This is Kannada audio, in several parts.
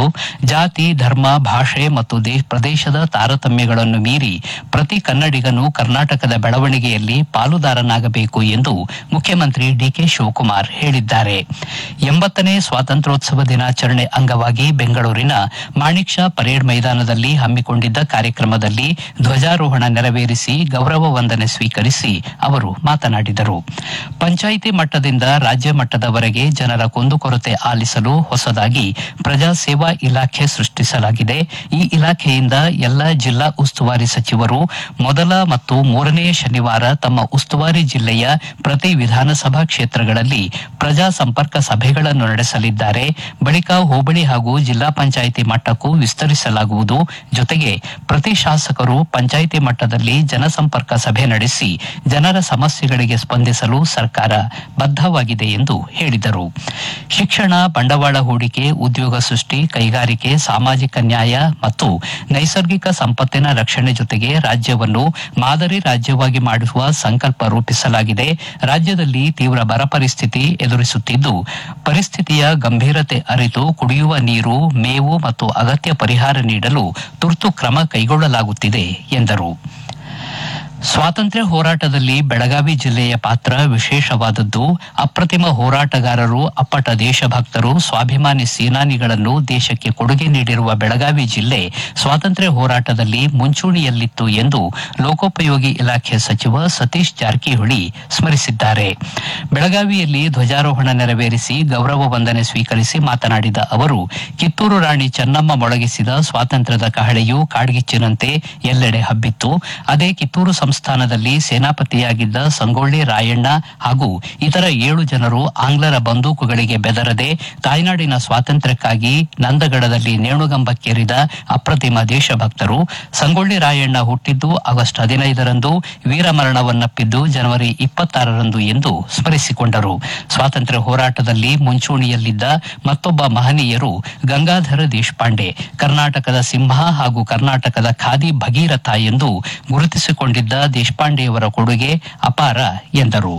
ಜಾತಿ ಧರ್ಮ ಭಾಷೆ ಮತ್ತು ದೇ- ಪ್ರದೇಶದ ತಾರತಮ್ಯಗಳನ್ನು ಮೀರಿ ಪ್ರತಿ ಕನ್ನಡಿಗನು ಕರ್ನಾಟಕದ ಬೆಳವಣಿಗೆಯಲ್ಲಿ ಪಾಲುದಾರನಾಗಬೇಕು ಎಂದು ಮುಖ್ಯಮಂತ್ರಿ ಡಿಕೆ ಶಿವಕುಮಾರ್ ಹೇಳಿದ್ದಾರೆ ಎಂಬತ್ತನೇ ಸ್ವಾತಂತ್ರ್ಯೋತ್ಸವ ದಿನಾಚರಣೆ ಅಂಗವಾಗಿ ಬೆಂಗಳೂರಿನ ಮಾಣಿಕ್ ಶಾ ಪರೇಡ್ ಮೈದಾನದಲ್ಲಿ ಹಮ್ಮಿಕೊಂಡಿದ್ದ ಕಾರ್ಯಕ್ರಮದಲ್ಲಿ ಧ್ವಜಾರೋಹಣ ನೆರವೇರಿಸಿ ಗೌರವ ವಂದನೆ ಸ್ವೀಕರಿಸಿ ಅವರು ಮಾತನಾಡಿದರು ಪಂಚಾಯಿತಿ ಮಟ್ಟದಿಂದ ರಾಜ್ಯ ಮಟ್ಟದವರೆಗೆ ಜನರ ಕುಂದುಕೊರತೆ ಆಲಿಸಲು ಹೊಸದಾಗಿ ಪ್ರಜಾ ಸೇವಾ ಇಲಾಖೆ ಸೃಷ್ಟಿಸಲಾಗಿದೆ ಈ ಇಲಾಖೆಯಿಂದ ಎಲ್ಲ ಜಿಲ್ಲಾ ಉಸ್ತುವಾರಿ ಸಚಿವರು ಮೊದಲ ಮತ್ತು ಮೂರನೇ ಶನಿವಾರ ತಮ್ಮ ಉಸ್ತುವಾರಿ ಜಿಲ್ಲೆಯ ಪ್ರತಿ ವಿಧಾನಸಭಾ ಕ್ಷೇತ್ರಗಳಲ್ಲಿ ಪ್ರಜಾ ಸಂಪರ್ಕ ಸಭೆಗಳನ್ನು ನಡೆಸಲಿದ್ದಾರೆ ಬಳಿಕ ಹೋಬಳಿ ಹಾಗೂ ಜಿಲ್ಲಾ ಪಂಚಾಯಿತಿ ಮಟ್ಟಕ್ಕೂ ವಿಸ್ತರಿಸಲಾಗುವುದು ಜೊತೆಗೆ ಪ್ರತಿ ಶಾಸಕರು ಪಂಚಾಯಿತಿ ಮಟ್ಟದಲ್ಲಿ ಜನಸಂಪರ್ಕ ಸಭೆ ನಡೆಸಿ ಜನರ ಸಮಸ್ಯೆಗಳಿಗೆ ಸ್ಪಂದಿಸಲು ಸರ್ಕಾರ ಬದ್ಧವಾಗಿದೆ ಎಂದು ಹೇಳಿದರು ಶಿಕ್ಷಣ ಬಂಡವಾಳ ಹೂಡಿಕೆ ಉದ್ಯೋಗ ಸೃಷ್ಟಿ ಕೈಗಾರಿಕೆ ಸಾಮಾಜಿಕ ನ್ಯಾಯ ಮತ್ತು ನೈಸರ್ಗಿಕ ಸಂಪತ್ತಿನ ರಕ್ಷಣೆ ಜೊತೆಗೆ ರಾಜ್ಯವನ್ನು ಮಾದರಿ ರಾಜ್ಯವಾಗಿ ಮಾಡುವ ಸಂಕಲ್ಪ ರೂಪಿಸಲಾಗಿದೆ ರಾಜ್ಯದಲ್ಲಿ ತೀವ್ರ ಬರ ಪರಿಸ್ಥಿತಿ ಎದುರಿಸುತ್ತಿದ್ದು ಪರಿಸ್ಥಿತಿಯ ಗಂಭೀರತೆ ಅರಿತು ಕುಡಿಯುವ ನೀರು ಮೇವು ಮತ್ತು ಅಗತ್ಯ ಪರಿಹಾರ ನೀಡಲು ತುರ್ತು ಕ್ರಮ ಕೈಗೊಳ್ಳಲಾಗುತ್ತಿದೆ ಎಂದರು ಸ್ವಾತಂತ್ರ್ಯ ಹೋರಾಟದಲ್ಲಿ ಬೆಳಗಾವಿ ಜಿಲ್ಲೆಯ ಪಾತ್ರ ವಿಶೇಷವಾದದ್ದು ಅಪ್ರತಿಮ ಹೋರಾಟಗಾರರು ಅಪ್ಪಟ ದೇಶಭಕ್ತರು ಸ್ವಾಭಿಮಾನಿ ಸೇನಾನಿಗಳನ್ನು ದೇಶಕ್ಕೆ ಕೊಡುಗೆ ನೀಡಿರುವ ಬೆಳಗಾವಿ ಜಿಲ್ಲೆ ಸ್ವಾತಂತ್ರ್ಯ ಹೋರಾಟದಲ್ಲಿ ಮುಂಚೂಣಿಯಲ್ಲಿತ್ತು ಎಂದು ಲೋಕೋಪಯೋಗಿ ಇಲಾಖೆ ಸಚಿವ ಸತೀಶ್ ಜಾರಕಿಹೊಳಿ ಸ್ಮರಿಸಿದ್ದಾರೆ ಬೆಳಗಾವಿಯಲ್ಲಿ ಧ್ವಜಾರೋಹಣ ನೆರವೇರಿಸಿ ಗೌರವ ವಂದನೆ ಸ್ವೀಕರಿಸಿ ಮಾತನಾಡಿದ ಅವರು ಕಿತ್ತೂರು ರಾಣಿ ಚೆನ್ನಮ್ಮ ಮೊಳಗಿಸಿದ ಸ್ವಾತಂತ್ರ್ಯದ ಕಹಳೆಯು ಕಾಡ್ಗಿಚ್ಚಿನಂತೆ ಎಲ್ಲೆಡೆ ಹಬ್ಬಿತ್ತು ಅದೇ ಕಿತ್ತೂರು ಸಂಸ್ಥಾನದಲ್ಲಿ ಸೇನಾಪತಿಯಾಗಿದ್ದ ಸಂಗೊಳ್ಳಿ ರಾಯಣ್ಣ ಹಾಗೂ ಇತರ ಏಳು ಜನರು ಆಂಗ್ಲರ ಬಂದೂಕುಗಳಿಗೆ ಬೆದರದೆ ತಾಯ್ನಾಡಿನ ಸ್ವಾತಂತ್ರ್ಯಕ್ಕಾಗಿ ನಂದಗಡದಲ್ಲಿ ನೇಣುಗಂಬಕ್ಕೇರಿದ ಅಪ್ರತಿಮ ದೇಶಭಕ್ತರು ಸಂಗೊಳ್ಳಿ ರಾಯಣ್ಣ ಹುಟ್ಟಿದ್ದು ಆಗಸ್ಟ್ ಹದಿನೈದರಂದು ವೀರಮರಣವನ್ನಪ್ಪಿದ್ದು ಜನವರಿ ಇಪ್ಪತ್ತಾರರಂದು ಎಂದು ಸ್ಮರಿಸಿಕೊಂಡರು ಸ್ವಾತಂತ್ರ್ಯ ಹೋರಾಟದಲ್ಲಿ ಮುಂಚೂಣಿಯಲ್ಲಿದ್ದ ಮತ್ತೊಬ್ಬ ಮಹನೀಯರು ಗಂಗಾಧರ ದೇಶಪಾಂಡೆ ಕರ್ನಾಟಕದ ಸಿಂಹ ಹಾಗೂ ಕರ್ನಾಟಕದ ಖಾದಿ ಭಗೀರಥ ಎಂದು ಗುರುತಿಸಿಕೊಂಡಿದ್ದ ದೇಶಪಾಂಡೆಯವರ ಕೊಡುಗೆ ಅಪಾರ ಎಂದರು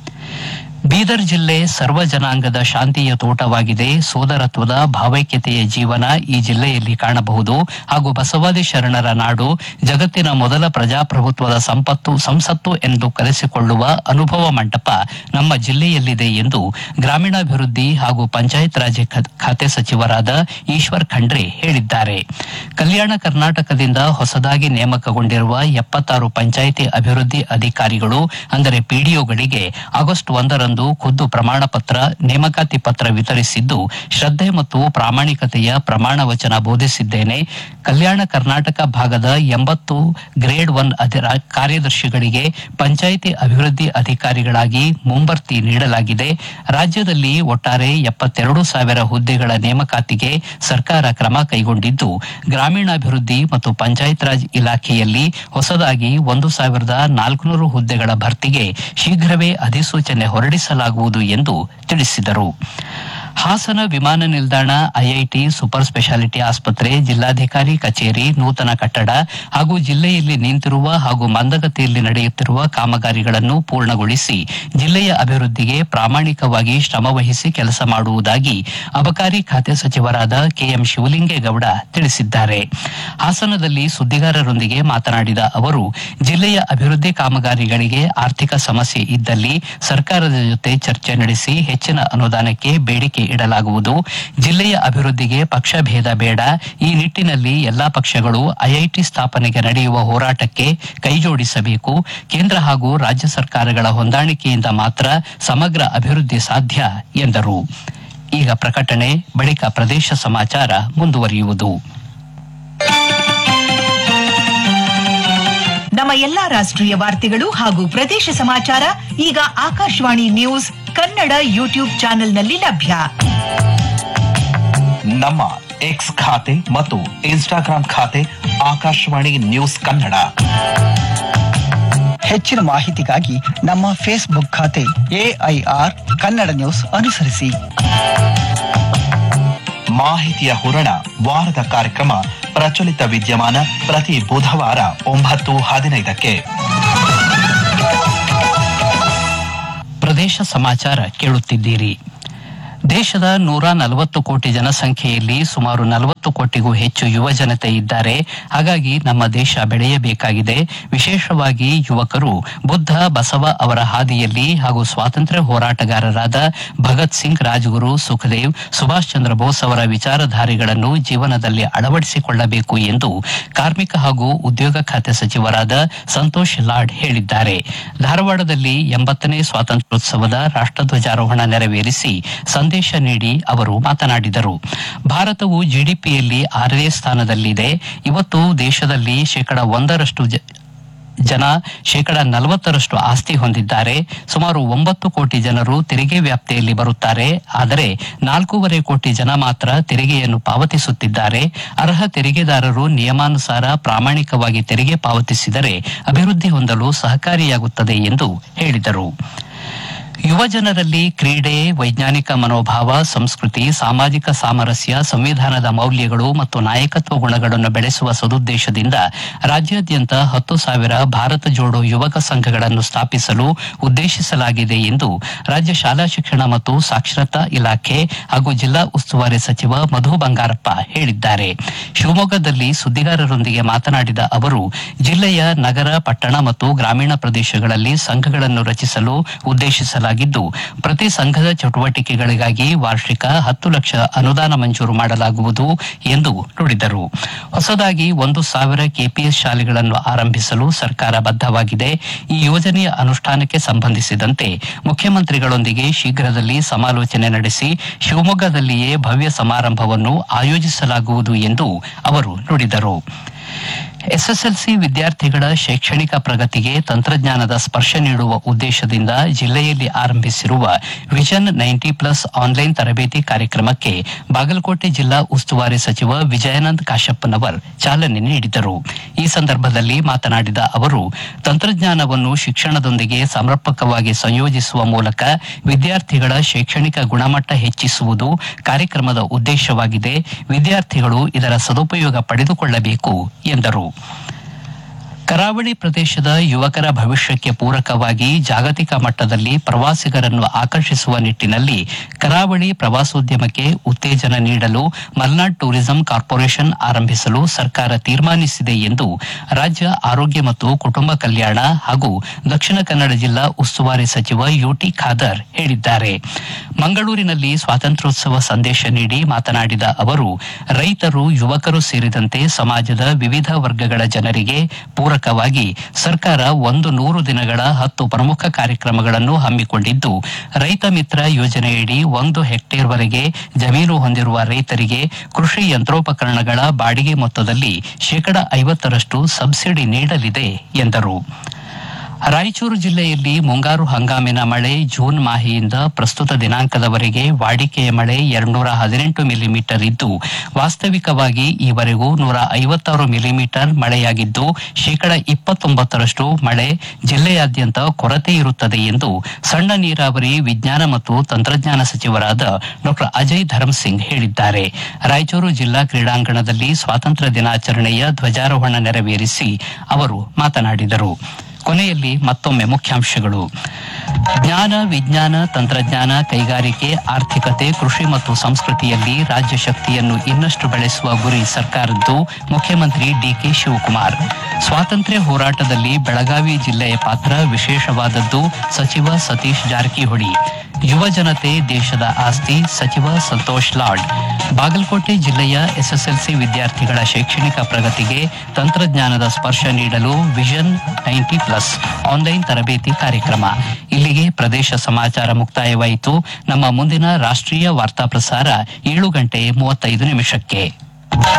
ಬೀದರ್ ಜಿಲ್ಲೆ ಸರ್ವ ಜನಾಂಗದ ಶಾಂತಿಯ ತೋಟವಾಗಿದೆ ಸೋದರತ್ವದ ಭಾವೈಕ್ಯತೆಯ ಜೀವನ ಈ ಜಿಲ್ಲೆಯಲ್ಲಿ ಕಾಣಬಹುದು ಹಾಗೂ ಬಸವಾದಿ ಶರಣರ ನಾಡು ಜಗತ್ತಿನ ಮೊದಲ ಪ್ರಜಾಪ್ರಭುತ್ವದ ಸಂಪತ್ತು ಸಂಸತ್ತು ಎಂದು ಕರೆಸಿಕೊಳ್ಳುವ ಅನುಭವ ಮಂಟಪ ನಮ್ಮ ಜಿಲ್ಲೆಯಲ್ಲಿದೆ ಎಂದು ಗ್ರಾಮೀಣಾಭಿವೃದ್ಧಿ ಹಾಗೂ ಪಂಚಾಯತ್ ರಾಜ್ ಖ- ಖಾತೆ ಸಚಿವರಾದ ಈಶ್ವರ್ ಖಂಡ್ರೆ ಹೇಳಿದ್ದಾರೆ ಕಲ್ಯಾಣ ಕರ್ನಾಟಕದಿಂದ ಹೊಸದಾಗಿ ನೇಮಕಗೊಂಡಿರುವ ಎಪ್ಪತ್ತಾರು ಪಂಚಾಯಿತಿ ಅಭಿವೃದ್ಧಿ ಅಧಿಕಾರಿಗಳು ಅಂದರೆ ಪಿಡಿಒಗಳಿಗೆ ಆಗಸ್ಟ್ ಒಂದರಂದು ಖುದ್ದು ಪ್ರಮಾಣ ಪತ್ರ ನೇಮಕಾತಿ ಪತ್ರ ವಿತರಿಸಿದ್ದು ಶ್ರದ್ಧೆ ಮತ್ತು ಪ್ರಾಮಾಣಿಕತೆಯ ಪ್ರಮಾಣ ವಚನ ಬೋಧಿಸಿದ್ದೇನೆ ಕಲ್ಯಾಣ ಕರ್ನಾಟಕ ಭಾಗದ ಎಂಬತ್ತು ಗ್ರೇಡ್ ಒನ್ ಅಧಿರ- ಕಾರ್ಯದರ್ಶಿಗಳಿಗೆ ಪಂಚಾಯಿತಿ ಅಭಿವೃದ್ಧಿ ಅಧಿಕಾರಿಗಳಾಗಿ ಮುಂಬರ್ತಿ ನೀಡಲಾಗಿದೆ ರಾಜ್ಯದಲ್ಲಿ ಒಟ್ಟಾರೆ ಎಪ್ಪತ್ತೆರಡು ಸಾವಿರ ಹುದ್ದೆಗಳ ನೇಮಕಾತಿಗೆ ಸರ್ಕಾರ ಕ್ರಮ ಕೈಗೊಂಡಿದ್ದು ಗ್ರಾಮೀಣಾಭಿವೃದ್ಧಿ ಮತ್ತು ಪಂಚಾಯತ್ ರಾಜ್ ಇಲಾಖೆಯಲ್ಲಿ ಹೊಸದಾಗಿ ಒಂದು ಸಾವಿರದ ನಾಲ್ಕುನೂರು ಹುದ್ದೆಗಳ ಭರ್ತಿಗೆ ಶೀಘ್ರವೇ ಅಧಿಸೂಚನೆ ಹೊರಡಿಸಲಾಗುವುದು ಎಂದು ತಿಳಿಸಿದರು ಹಾಸನ ವಿಮಾನ ನಿಲ್ದಾಣ ಐಐಟಿ ಸೂಪರ್ ಸ್ಪೆಷಾಲಿಟಿ ಆಸ್ಪತ್ರೆ ಜಿಲ್ಲಾಧಿಕಾರಿ ಕಚೇರಿ ನೂತನ ಕಟ್ಟಡ ಹಾಗೂ ಜಿಲ್ಲೆಯಲ್ಲಿ ನಿಂತಿರುವ ಹಾಗೂ ಮಂದಗತಿಯಲ್ಲಿ ನಡೆಯುತ್ತಿರುವ ಕಾಮಗಾರಿಗಳನ್ನು ಪೂರ್ಣಗೊಳಿಸಿ ಜಿಲ್ಲೆಯ ಅಭಿವೃದ್ಧಿಗೆ ಪ್ರಾಮಾಣಿಕವಾಗಿ ಶ್ರಮವಹಿಸಿ ಕೆಲಸ ಮಾಡುವುದಾಗಿ ಅಬಕಾರಿ ಖಾತೆ ಸಚಿವರಾದ ಕೆಎಂ ಶಿವಲಿಂಗೇಗೌಡ ತಿಳಿಸಿದ್ದಾರೆ ಹಾಸನದಲ್ಲಿ ಸುದ್ದಿಗಾರರೊಂದಿಗೆ ಮಾತನಾಡಿದ ಅವರು ಜಿಲ್ಲೆಯ ಅಭಿವೃದ್ಧಿ ಕಾಮಗಾರಿಗಳಿಗೆ ಆರ್ಥಿಕ ಸಮಸ್ಯೆ ಇದ್ದಲ್ಲಿ ಸರ್ಕಾರದ ಜೊತೆ ಚರ್ಚೆ ನಡೆಸಿ ಹೆಚ್ಚಿನ ಅನುದಾನಕ್ಕೆ ಬೇಡಿಕೆ ಇಡಲಾಗುವುದು ಜಿಲ್ಲೆಯ ಅಭಿವೃದ್ಧಿಗೆ ಪಕ್ಷ ಭೇದ ಬೇಡ ಈ ನಿಟ್ಟಿನಲ್ಲಿ ಎಲ್ಲಾ ಪಕ್ಷಗಳು ಐಐಟಿ ಸ್ಥಾಪನೆಗೆ ನಡೆಯುವ ಹೋರಾಟಕ್ಕೆ ಕೈಜೋಡಿಸಬೇಕು ಕೇಂದ್ರ ಹಾಗೂ ರಾಜ್ಯ ಸರ್ಕಾರಗಳ ಹೊಂದಾಣಿಕೆಯಿಂದ ಮಾತ್ರ ಸಮಗ್ರ ಅಭಿವೃದ್ಧಿ ಸಾಧ್ಯ ಎಂದರು ಈಗ ಪ್ರಕಟಣೆ ಬಳಿಕ ಪ್ರದೇಶ ಸಮಾಚಾರ ಮುಂದುವರಿಯುವುದು ನಮ್ಮ ಎಲ್ಲಾ ರಾಷ್ಟ್ರೀಯ ವಾರ್ತೆಗಳು ಹಾಗೂ ಪ್ರದೇಶ ಸಮಾಚಾರ ಈಗ ಆಕಾಶವಾಣಿ ನ್ಯೂಸ್ ಕನ್ನಡ ಯೂಟ್ಯೂಬ್ ಚಾನೆಲ್ನಲ್ಲಿ ಲಭ್ಯ ನಮ್ಮ ಎಕ್ಸ್ ಖಾತೆ ಮತ್ತು ಇನ್ಸ್ಟಾಗ್ರಾಂ ಖಾತೆ ಆಕಾಶವಾಣಿ ನ್ಯೂಸ್ ಕನ್ನಡ ಹೆಚ್ಚಿನ ಮಾಹಿತಿಗಾಗಿ ನಮ್ಮ ಫೇಸ್ಬುಕ್ ಖಾತೆ ಎಐಆರ್ ಕನ್ನಡ ನ್ಯೂಸ್ ಅನುಸರಿಸಿ ಮಾಹಿತಿಯ ಹೂರಣ ವಾರದ ಕಾರ್ಯಕ್ರಮ ಪ್ರಚಲಿತ ವಿದ್ಯಮಾನ ಪ್ರತಿ ಬುಧವಾರ ಒಂಬತ್ತು ಹದಿನೈದಕ್ಕೆ ಪ್ರದೇಶ ಸಮಾಚಾರ ಕೇಳುತ್ತಿದ್ದೀರಿ ದೇಶದ ನೂರ ನಲವತ್ತು ಕೋಟಿ ಜನಸಂಖ್ಯೆಯಲ್ಲಿ ಸುಮಾರು ನಲವತ್ತು ಕೋಟಿಗೂ ಹೆಚ್ಚು ಯುವ ಜನತೆ ಇದ್ದಾರೆ ಹಾಗಾಗಿ ನಮ್ಮ ದೇಶ ಬೆಳೆಯಬೇಕಾಗಿದೆ ವಿಶೇಷವಾಗಿ ಯುವಕರು ಬುದ್ಧ ಬಸವ ಅವರ ಹಾದಿಯಲ್ಲಿ ಹಾಗೂ ಸ್ವಾತಂತ್ರ್ಯ ಹೋರಾಟಗಾರರಾದ ಭಗತ್ ಸಿಂಗ್ ರಾಜಗುರು ಸುಖದೇವ್ ಸುಭಾಷ್ ಚಂದ್ರ ಬೋಸ್ ಅವರ ವಿಚಾರಧಾರೆಗಳನ್ನು ಜೀವನದಲ್ಲಿ ಅಳವಡಿಸಿಕೊಳ್ಳಬೇಕು ಎಂದು ಕಾರ್ಮಿಕ ಹಾಗೂ ಉದ್ಯೋಗ ಖಾತೆ ಸಚಿವರಾದ ಸಂತೋಷ್ ಲಾಡ್ ಹೇಳಿದ್ದಾರೆ ಧಾರವಾಡದಲ್ಲಿ ಎಂಬತ್ತನೇ ಸ್ವಾತಂತ್ರ್ಯೋತ್ಸವದ ರಾಷ್ಟ್ರಧ್ವಜಾರೋಹಣ ನೆರವೇರಿಸಿ ಸಂದೇಶ ನೀಡಿ ಅವರು ಮಾತನಾಡಿದರು ಭಾರತವು ಜಿಡಿಪಿಯಲ್ಲಿ ಆರನೇ ಸ್ಥಾನದಲ್ಲಿದೆ ಇವತ್ತು ದೇಶದಲ್ಲಿ ಶೇಕಡ ಒಂದರಷ್ಟು ಜ- ಜನ ಶೇಕಡ ನಲವತ್ತರಷ್ಟು ಆಸ್ತಿ ಹೊಂದಿದ್ದಾರೆ ಸುಮಾರು ಒಂಬತ್ತು ಕೋಟಿ ಜನರು ತೆರಿಗೆ ವ್ಯಾಪ್ತಿಯಲ್ಲಿ ಬರುತ್ತಾರೆ ಆದರೆ ನಾಲ್ಕೂವರೆ ಕೋಟಿ ಜನ ಮಾತ್ರ ತೆರಿಗೆಯನ್ನು ಪಾವತಿಸುತ್ತಿದ್ದಾರೆ ಅರ್ಹ ತೆರಿಗೆದಾರರು ನಿಯಮಾನುಸಾರ ಪ್ರಾಮಾಣಿಕವಾಗಿ ತೆರಿಗೆ ಪಾವತಿಸಿದರೆ ಅಭಿವೃದ್ಧಿ ಹೊಂದಲು ಸಹಕಾರಿಯಾಗುತ್ತದೆ ಎಂದು ಹೇಳಿದರು ಯುವ ಜನರಲ್ಲಿ ಕ್ರೀಡೆ ವೈಜ್ಞಾನಿಕ ಮನೋಭಾವ ಸಂಸ್ಕೃತಿ ಸಾಮಾಜಿಕ ಸಾಮರಸ್ಯ ಸಂವಿಧಾನದ ಮೌಲ್ಯಗಳು ಮತ್ತು ನಾಯಕತ್ವ ಗುಣಗಳನ್ನು ಬೆಳೆಸುವ ಸದುದ್ದೇಶದಿಂದ ರಾಜ್ಯಾದ್ಯಂತ ಹತ್ತು ಸಾವಿರ ಭಾರತ ಜೋಡೋ ಯುವಕ ಸಂಘಗಳನ್ನು ಸ್ಥಾಪಿಸಲು ಉದ್ದೇಶಿಸಲಾಗಿದೆ ಎಂದು ರಾಜ್ಯ ಶಾಲಾ ಶಿಕ್ಷಣ ಮತ್ತು ಸಾಕ್ಷರತಾ ಇಲಾಖೆ ಹಾಗೂ ಜಿಲ್ಲಾ ಉಸ್ತುವಾರಿ ಸಚಿವ ಮಧು ಬಂಗಾರಪ್ಪ ಹೇಳಿದ್ದಾರೆ ಶಿವಮೊಗ್ಗದಲ್ಲಿ ಸುದ್ದಿಗಾರರೊಂದಿಗೆ ಮಾತನಾಡಿದ ಅವರು ಜಿಲ್ಲೆಯ ನಗರ ಪಟ್ಟಣ ಮತ್ತು ಗ್ರಾಮೀಣ ಪ್ರದೇಶಗಳಲ್ಲಿ ಸಂಘಗಳನ್ನು ರಚಿಸಲು ಉದ್ದೇಶಿಸಲಾಗಿದ್ದು ಪ್ರತಿ ಸಂಘದ ಚಟುವಟಿಕೆಗಳಿಗಾಗಿ ವಾರ್ಷಿಕ ಹತ್ತು ಲಕ್ಷ ಅನುದಾನ ಮಂಜೂರು ಮಾಡಲಾಗುವುದು ಎಂದು ನುಡಿದರು ಹೊಸದಾಗಿ ಒಂದು ಸಾವಿರ ಕೆಪಿಎಸ್ ಶಾಲೆಗಳನ್ನು ಆರಂಭಿಸಲು ಸರ್ಕಾರ ಬದ್ಧವಾಗಿದೆ ಈ ಯೋಜನೆಯ ಅನುಷ್ಠಾನಕ್ಕೆ ಸಂಬಂಧಿಸಿದಂತೆ ಮುಖ್ಯಮಂತ್ರಿಗಳೊಂದಿಗೆ ಶೀಘ್ರದಲ್ಲಿ ಸಮಾಲೋಚನೆ ನಡೆಸಿ ಶಿವಮೊಗ್ಗದಲ್ಲಿಯೇ ಭವ್ಯ ಸಮಾರಂಭವನ್ನು ಆಯೋಜಿಸಲಾಗುವುದು ಎಂದು ಅವರು ನುಡಿದರು ಎಸ್ಎಸ್ಎಲ್ಸಿ ವಿದ್ಯಾರ್ಥಿಗಳ ಶೈಕ್ಷಣಿಕ ಪ್ರಗತಿಗೆ ತಂತ್ರಜ್ಞಾನದ ಸ್ಪರ್ಶ ನೀಡುವ ಉದ್ದೇಶದಿಂದ ಜಿಲ್ಲೆಯಲ್ಲಿ ಆರಂಭಿಸಿರುವ ವಿಷನ್ ನೈಂಟಿ ಪ್ಲಸ್ ಆನ್ಲೈನ್ ತರಬೇತಿ ಕಾರ್ಯಕ್ರಮಕ್ಕೆ ಬಾಗಲಕೋಟೆ ಜಿಲ್ಲಾ ಉಸ್ತುವಾರಿ ಸಚಿವ ವಿಜಯಾನಂದ್ ಕಾಶಪ್ಪನವರ್ ಚಾಲನೆ ನೀಡಿದರು ಈ ಸಂದರ್ಭದಲ್ಲಿ ಮಾತನಾಡಿದ ಅವರು ತಂತ್ರಜ್ಞಾನವನ್ನು ಶಿಕ್ಷಣದೊಂದಿಗೆ ಸಮರ್ಪಕವಾಗಿ ಸಂಯೋಜಿಸುವ ಮೂಲಕ ವಿದ್ಯಾರ್ಥಿಗಳ ಶೈಕ್ಷಣಿಕ ಗುಣಮಟ್ಟ ಹೆಚ್ಚಿಸುವುದು ಕಾರ್ಯಕ್ರಮದ ಉದ್ದೇಶವಾಗಿದೆ ವಿದ್ಯಾರ್ಥಿಗಳು ಇದರ ಸದುಪಯೋಗ ಪಡೆದುಕೊಳ್ಳಬೇಕು ಎಂದರು ಕರಾವಳಿ ಪ್ರದೇಶದ ಯುವಕರ ಭವಿಷ್ಯಕ್ಕೆ ಪೂರಕವಾಗಿ ಜಾಗತಿಕ ಮಟ್ಟದಲ್ಲಿ ಪ್ರವಾಸಿಗರನ್ನು ಆಕರ್ಷಿಸುವ ನಿಟ್ಟಿನಲ್ಲಿ ಕರಾವಳಿ ಪ್ರವಾಸೋದ್ಯಮಕ್ಕೆ ಉತ್ತೇಜನ ನೀಡಲು ಮಲ್ನಾಡ್ ಟೂರಿಸಂ ಕಾರ್ಪೊರೇಷನ್ ಆರಂಭಿಸಲು ಸರ್ಕಾರ ತೀರ್ಮಾನಿಸಿದೆ ಎಂದು ರಾಜ್ಯ ಆರೋಗ್ಯ ಮತ್ತು ಕುಟುಂಬ ಕಲ್ಯಾಣ ಹಾಗೂ ದಕ್ಷಿಣ ಕನ್ನಡ ಜಿಲ್ಲಾ ಉಸ್ತುವಾರಿ ಸಚಿವ ಯುಟಿ ಖಾದರ್ ಹೇಳಿದ್ದಾರೆ ಮಂಗಳೂರಿನಲ್ಲಿ ಸ್ವಾತಂತ್ರ್ಯೋತ್ಸವ ಸಂದೇಶ ನೀಡಿ ಮಾತನಾಡಿದ ಅವರು ರೈತರು ಯುವಕರು ಸೇರಿದಂತೆ ಸಮಾಜದ ವಿವಿಧ ವರ್ಗಗಳ ಜನರಿಗೆ ಪೂರಕವಾಗಿ ಸರ್ಕಾರ ಒಂದು ನೂರು ದಿನಗಳ ಹತ್ತು ಪ್ರಮುಖ ಕಾರ್ಯಕ್ರಮಗಳನ್ನು ಹಮ್ಮಿಕೊಂಡಿದ್ದು ರೈತ ಮಿತ್ರ ಯೋಜನೆಯಡಿ ಒಂದು ಹೆಕ್ಟೇರ್ವರೆಗೆ ಜಮೀನು ಹೊಂದಿರುವ ರೈತರಿಗೆ ಕೃಷಿ ಯಂತ್ರೋಪಕರಣಗಳ ಬಾಡಿಗೆ ಮೊತ್ತದಲ್ಲಿ ಶೇಕಡ ಐವತ್ತರಷ್ಟು ಸಬ್ಸಿಡಿ ನೀಡಲಿದೆ ಎಂದರು ರಾಯಚೂರು ಜಿಲ್ಲೆಯಲ್ಲಿ ಮುಂಗಾರು ಹಂಗಾಮಿನ ಮಳೆ ಜೂನ್ ಮಾಹೆಯಿಂದ ಪ್ರಸ್ತುತ ದಿನಾಂಕದವರೆಗೆ ವಾಡಿಕೆಯ ಮಳೆ ಎರಡ್ನೂರ ಹದಿನೆಂಟು ಮಿಲಿಮೀಟರ್ ಇದ್ದು ವಾಸ್ತವಿಕವಾಗಿ ಈವರೆಗೂ ನೂರ ಐವತ್ತಾರು ಮಿಲಿಮೀಟರ್ ಮಳೆಯಾಗಿದ್ದು ಶೇಕಡ ಇಪ್ಪತ್ತೊಂಬತ್ತರಷ್ಟು ಮಳೆ ಜಿಲ್ಲೆಯಾದ್ಯಂತ ಕೊರತೆ ಇರುತ್ತದೆ ಎಂದು ಸಣ್ಣ ನೀರಾವರಿ ವಿಜ್ಞಾನ ಮತ್ತು ತಂತ್ರಜ್ಞಾನ ಸಚಿವರಾದ ಡಾ ಅಜಯ್ ಧರ್ಮಸಿಂಗ್ ಹೇಳಿದ್ದಾರೆ ರಾಯಚೂರು ಜಿಲ್ಲಾ ಕ್ರೀಡಾಂಗಣದಲ್ಲಿ ಸ್ವಾತಂತ್ರ್ಯ ದಿನಾಚರಣೆಯ ಧ್ವಜಾರೋಹಣ ನೆರವೇರಿಸಿ ಅವರು ಮಾತನಾಡಿದರು ಕೊನೆಯಲ್ಲಿ ಮತ್ತೊಮ್ಮೆ ಮುಖ್ಯಾಂಶಗಳು ಜ್ಞಾನ ವಿಜ್ಞಾನ ತಂತ್ರಜ್ಞಾನ ಕೈಗಾರಿಕೆ ಆರ್ಥಿಕತೆ ಕೃಷಿ ಮತ್ತು ಸಂಸ್ಕೃತಿಯಲ್ಲಿ ರಾಜ್ಯ ಶಕ್ತಿಯನ್ನು ಇನ್ನಷ್ಟು ಬೆಳೆಸುವ ಗುರಿ ಸರ್ಕಾರದ್ದು ಮುಖ್ಯಮಂತ್ರಿ ಡಿಕೆ ಶಿವಕುಮಾರ್ ಸ್ವಾತಂತ್ರ್ಯ ಹೋರಾಟದಲ್ಲಿ ಬೆಳಗಾವಿ ಜಿಲ್ಲೆಯ ಪಾತ್ರ ವಿಶೇಷವಾದದ್ದು ಸಚಿವ ಸತೀಶ್ ಜಾರಕಿಹೊಳಿ ಯುವ ಜನತೆ ದೇಶದ ಆಸ್ತಿ ಸಚಿವ ಸಂತೋಷ್ ಲಾಡ್ ಬಾಗಲಕೋಟೆ ಜಿಲ್ಲೆಯ ಎಸ್ಎಸ್ಎಲ್ಸಿ ವಿದ್ಯಾರ್ಥಿಗಳ ಶೈಕ್ಷಣಿಕ ಪ್ರಗತಿಗೆ ತಂತ್ರಜ್ಞಾನದ ಸ್ಪರ್ಶ ನೀಡಲು ವಿಷನ್ ನೈಂಟಿ ಪ್ಲಸ್ ಆನ್ಲೈನ್ ತರಬೇತಿ ಕಾರ್ಯಕ್ರಮ ಇಲ್ಲಿಗೆ ಪ್ರದೇಶ ಸಮಾಚಾರ ಮುಕ್ತಾಯವಾಯಿತು ನಮ್ಮ ಮುಂದಿನ ರಾಷ್ಟ್ರೀಯ ವಾರ್ತಾ ಪ್ರಸಾರ ಏಳು ಗಂಟೆ ಮೂವತ್ತೈದು ನಿಮಿಷಕ್ಕೆ